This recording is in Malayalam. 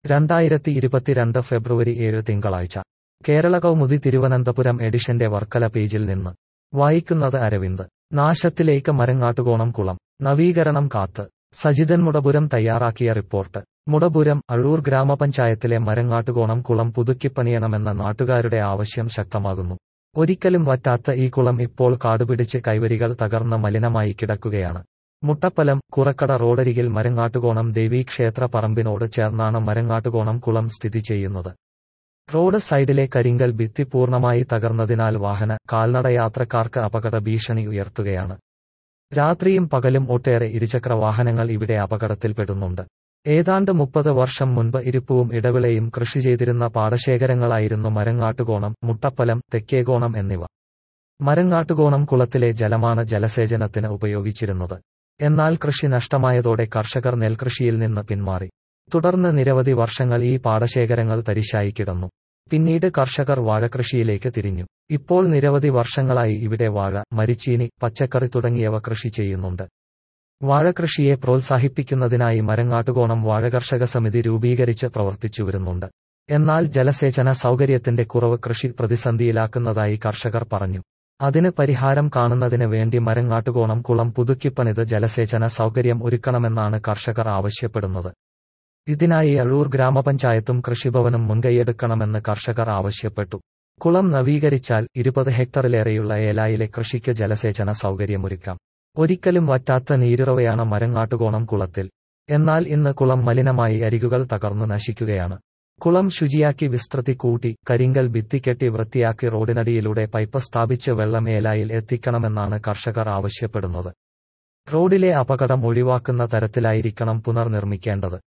രണ്ടായിരത്തി ഇരുപത്തിരണ്ട് ഫെബ്രുവരി ഏഴ് തിങ്കളാഴ്ച കേരള കൗമുദി തിരുവനന്തപുരം എഡിഷന്റെ വർക്കല പേജിൽ നിന്ന് വായിക്കുന്നത് അരവിന്ദ് നാശത്തിലേക്ക് മരങ്ങാട്ടുകോണം കുളം നവീകരണം കാത്ത് സജിതൻ മുടപുരം തയ്യാറാക്കിയ റിപ്പോർട്ട് മുടപുരം അഴൂർ ഗ്രാമപഞ്ചായത്തിലെ മരങ്ങാട്ടുകോണം കുളം പുതുക്കിപ്പണിയണമെന്ന നാട്ടുകാരുടെ ആവശ്യം ശക്തമാകുന്നു ഒരിക്കലും വറ്റാത്ത ഈ കുളം ഇപ്പോൾ കാടുപിടിച്ച് കൈവരികൾ തകർന്ന് മലിനമായി കിടക്കുകയാണ് മുട്ടപ്പലം കുറക്കട റോഡരികിൽ മരങ്ങാട്ടുകോണം ദേവീക്ഷേത്ര പറമ്പിനോട് ചേർന്നാണ് മരങ്ങാട്ടുകോണം കുളം സ്ഥിതി ചെയ്യുന്നത് റോഡ് സൈഡിലെ കരിങ്കൽ ഭിത്തി പൂർണ്ണമായി തകർന്നതിനാൽ വാഹന കാൽനട യാത്രക്കാർക്ക് അപകട ഭീഷണി ഉയർത്തുകയാണ് രാത്രിയും പകലും ഒട്ടേറെ ഇരുചക്ര വാഹനങ്ങൾ ഇവിടെ അപകടത്തിൽപ്പെടുന്നുണ്ട് ഏതാണ്ട് മുപ്പത് വർഷം മുൻപ് ഇരിപ്പുവും ഇടവിളയും കൃഷി ചെയ്തിരുന്ന പാടശേഖരങ്ങളായിരുന്നു മരങ്ങാട്ടുകോണം മുട്ടപ്പലം തെക്കേകോണം എന്നിവ മരങ്ങാട്ടുകോണം കുളത്തിലെ ജലമാണ് ജലസേചനത്തിന് ഉപയോഗിച്ചിരുന്നത് എന്നാൽ കൃഷി നഷ്ടമായതോടെ കർഷകർ നെൽകൃഷിയിൽ നിന്ന് പിന്മാറി തുടർന്ന് നിരവധി വർഷങ്ങൾ ഈ പാടശേഖരങ്ങൾ തരിശായി കിടന്നു പിന്നീട് കർഷകർ വാഴകൃഷിയിലേക്ക് തിരിഞ്ഞു ഇപ്പോൾ നിരവധി വർഷങ്ങളായി ഇവിടെ വാഴ മരിച്ചീനി പച്ചക്കറി തുടങ്ങിയവ കൃഷി ചെയ്യുന്നുണ്ട് വാഴകൃഷിയെ പ്രോത്സാഹിപ്പിക്കുന്നതിനായി മരങ്ങാട്ടുകോണം വാഴകർഷക സമിതി രൂപീകരിച്ച് പ്രവർത്തിച്ചു വരുന്നുണ്ട് എന്നാൽ ജലസേചന സൗകര്യത്തിന്റെ കുറവ് കൃഷി പ്രതിസന്ധിയിലാക്കുന്നതായി കർഷകർ പറഞ്ഞു അതിന് പരിഹാരം കാണുന്നതിന് വേണ്ടി മരങ്ങാട്ടുകോണം കുളം പുതുക്കിപ്പണിത് ജലസേചന സൗകര്യം ഒരുക്കണമെന്നാണ് കർഷകർ ആവശ്യപ്പെടുന്നത് ഇതിനായി അഴൂർ ഗ്രാമപഞ്ചായത്തും കൃഷിഭവനും മുൻകൈയെടുക്കണമെന്ന് കർഷകർ ആവശ്യപ്പെട്ടു കുളം നവീകരിച്ചാൽ ഇരുപത് ഹെക്ടറിലേറെയുള്ള ഏലായിലെ കൃഷിക്ക് ജലസേചന സൗകര്യമൊരുക്കാം ഒരിക്കലും വറ്റാത്ത നീരുറവയാണ് മരങ്ങാട്ടുകോണം കുളത്തിൽ എന്നാൽ ഇന്ന് കുളം മലിനമായി അരികുകൾ തകർന്നു നശിക്കുകയാണ് കുളം ശുചിയാക്കി വിസ്തൃതി കൂട്ടി കരിങ്കൽ ഭിത്തിക്കെട്ടി വൃത്തിയാക്കി റോഡിനടിയിലൂടെ പൈപ്പ് സ്ഥാപിച്ച് വെള്ളം ഏലായിൽ എത്തിക്കണമെന്നാണ് കർഷകർ ആവശ്യപ്പെടുന്നത് റോഡിലെ അപകടം ഒഴിവാക്കുന്ന തരത്തിലായിരിക്കണം പുനർനിർമ്മിക്കേണ്ടത്